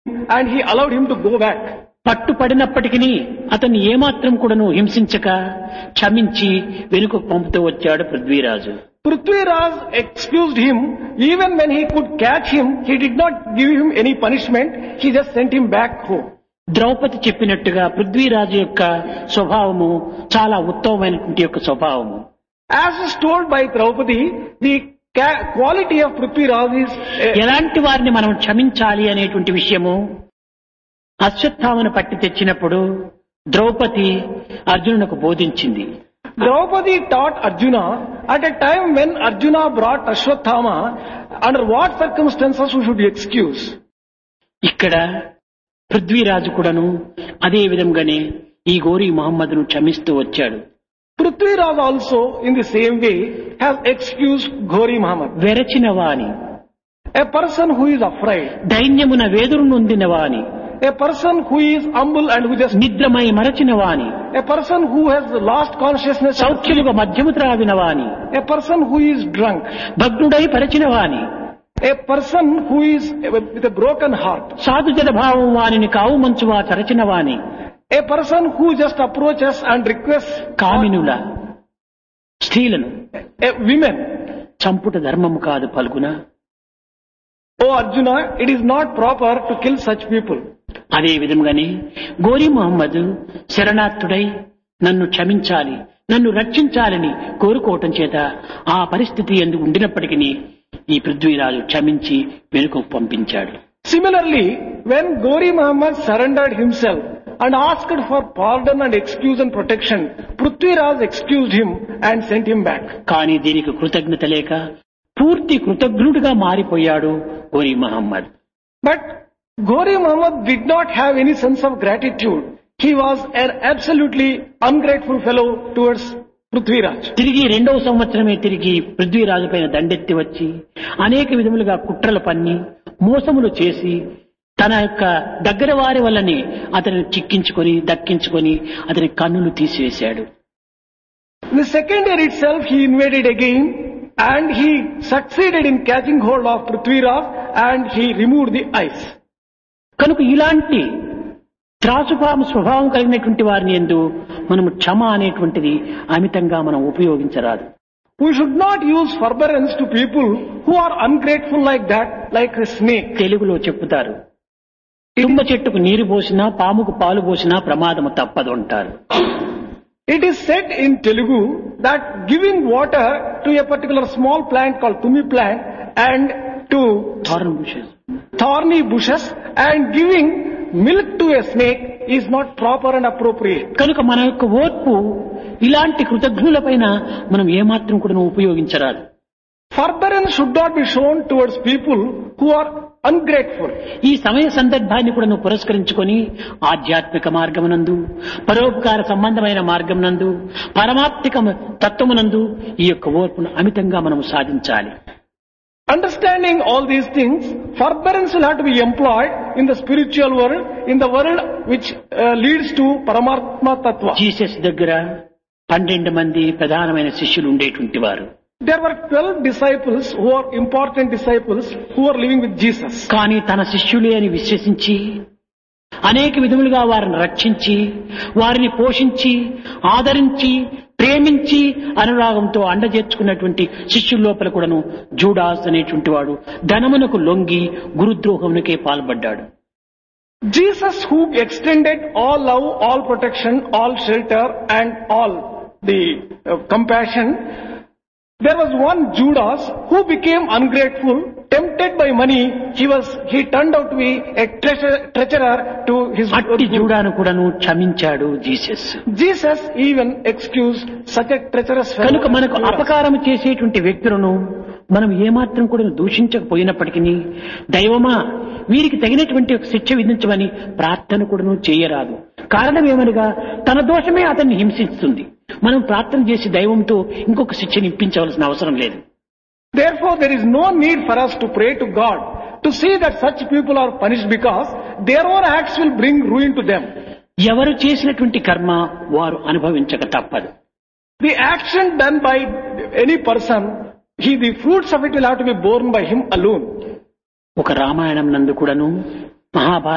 and he allowed him to go back. పట్టుపడినప్పటికీ అతన్ని ఏమాత్రం కూడాను హింసించక క్షమించి వెనుకకు పంపుతూ వచ్చాడు Prithviraj Prithviraj excused him even when he could catch him. He did not give him any punishment. He just sent him back home. Draupadi చెప్పినట్టుగా పృథ్వీరాజు యొక్క స్వభావము చాలా ఉత్తమమైనటువంటి యొక్క స్వభావము As is told by Draupadi, the ca- quality of Prithviraj is uh, ఎలాంటి వారిని మనం క్షమించాలి అనేటువంటి విషయము అశ్వత్థామను పట్టి తెచ్చినప్పుడు Draupadi అర్జునునకు బోధించింది Draupadi taught Arjuna at a time when Arjuna brought Ashwatthama under what circumstances we should excuse. ఇక్కడ పృథ్వీరాజు కూడాను అదే విధంగానే ఈ గోరీ మహమ్మద్ను క్షమిస్తూ వచ్చాడు Prithviraj also in the same way has excused Ghori Muhammad. వెరచిన వాని A person who is afraid, దైన్యమున వేదురు నొందిన వాని a person who is humble and who just, నిద్రమై మరచిన వాని a person who has lost consciousness, సౌఖ్యముగా మధ్యము త్రావిన వాని a person who is drunk, భగ్నుడై పరచిన వాని a person who is with a broken heart, సాధుజన భావం వానిని కావు మంచువా తరచిన వాని a person who just approaches and requests కామినుల స్త్రీలను a women. చంపుట ధర్మము కాదు పలుకున Oh Arjuna, it is not proper to kill such people. అదే విధంగానే గోరీ మహమ్మద్ శరణార్థుడై నన్ను క్షమించాలి నన్ను రక్షించాలని కోరుకోవటం చేత ఆ పరిస్థితి ఎందుకు ఉండినప్పటికీ ఈ పృథ్వీరాజు క్షమించి వెనుకకు పంపించాడు Similarly, when Gori Muhammad surrendered himself and asked for pardon and excuse and protection, Prithviraj excused him and sent him back. కానీ దీనికి కృతజ్ఞత లేక పూర్తి కృతజ్ఞుడిగా మారిపోయాడు Ghori Muhammad But Gori Muhammad did not have any sense of gratitude. He was an absolutely ungrateful fellow towards Prithviraj. తిరిగి రెండవ సంవత్సరమే తిరిగి పృథ్వీరాజు పైన దండెత్తి వచ్చి అనేక విధములుగా కుట్రలు పన్ని మోసములు చేసి తన యొక్క దగ్గర వారి వల్లని అతనిని చిక్కించుకొని దక్కించుకొని అతని కన్నులు తీసివేశాడు In the second year itself, he invaded again and he succeeded in catching hold of Prithviraj and he removed the eyes. కనుక ఇలాంటి త్రాసుపాము స్వభావం కలిగినటువంటి వారిని ఎందు మనము క్షమ అనేటువంటిది అమితంగా మనం ఉపయోగించరాదు We should not use forbearance to people who are ungrateful like that, like a snake. తెలుగులో చెప్పుతారు తుమ్మ చెట్టుకు నీరు పోసినా పాముకు పాలు పోసినా ప్రమాదము తప్పదు అంటారు It is said in Telugu that giving water to a particular small plant called tumi plant and to horn bushes. thorny bushes and giving milk to a snake is not proper and appropriate. కనుక మన యొక్క ఓర్పు ఇలాంటి కృతజ్ఞులపైన మనం ఏమాత్రం కూడా ఉపయోగించరాదు Forbearance should not be shown towards people who are ungrateful. ఈ సమయ సందర్భాన్ని కూడా నువ్వు పురస్కరించుకొని ఆధ్యాత్మిక మార్గమునందు పరోపకార సంబంధమైన మార్గమునందు పరమాత్మిక తత్వమునందు ఈ యొక్క ఓర్పును అమితంగా మనం సాధించాలి Understanding all these things, forbearance will have to be employed in the spiritual world, in the world which uh, leads to Paramatma Tattva. Jesus దగ్గర పన్నెండు మంది ప్రధానమైన శిష్యులు ఉండేటువంటి వారు There were 12 disciples who are important disciples who were living with Jesus. కానీ తన శిష్యులే అని విశ్వసించి అనేక విధములుగా వారిని రక్షించి వారిని పోషించి ఆదరించి ప్రేమించి అనురాగంతో అండజేర్చుకున్నటువంటి శిష్యుల లోపల కూడాను జూడాస్ అనేటువంటి వాడు ధనమునకు లొంగి గురుద్రోహమునకే పాల్పడ్డాడు Jesus who extended all love, all protection, all shelter and all the uh, compassion, there was one Judas who became ungrateful, tempted by money, he was, he turned out to be a treasure, treasurer to his అట్టి జూడాను కూడాను క్షమించాడు Jesus Jesus even excused such a treacherous fellow. కనుక మనకు as Judas. అపకారం చేసేటువంటి వ్యక్తులను మనం ఏమాత్రం కూడా దూషించకపోయినప్పటికీ దైవమా వీరికి తగినటువంటి ఒక శిక్ష విధించమని ప్రార్థన కూడాను చేయరాదు కారణం ఏమనగా తన దోషమే అతన్ని హింసిస్తుంది మనం ప్రార్థన చేసి దైవంతో ఇంకొక శిక్షను ఇప్పించవలసిన అవసరం లేదు Therefore, there is no need for us to pray to God to see that such people are punished because their own acts will bring ruin to them. ఎవరు చేసినటువంటి కర్మ వారు అనుభవించక తప్పదు The action done by any person, he, the fruits of it will have to be borne by him alone. ఒక రామాయణం నందు కూడాను మహాభారత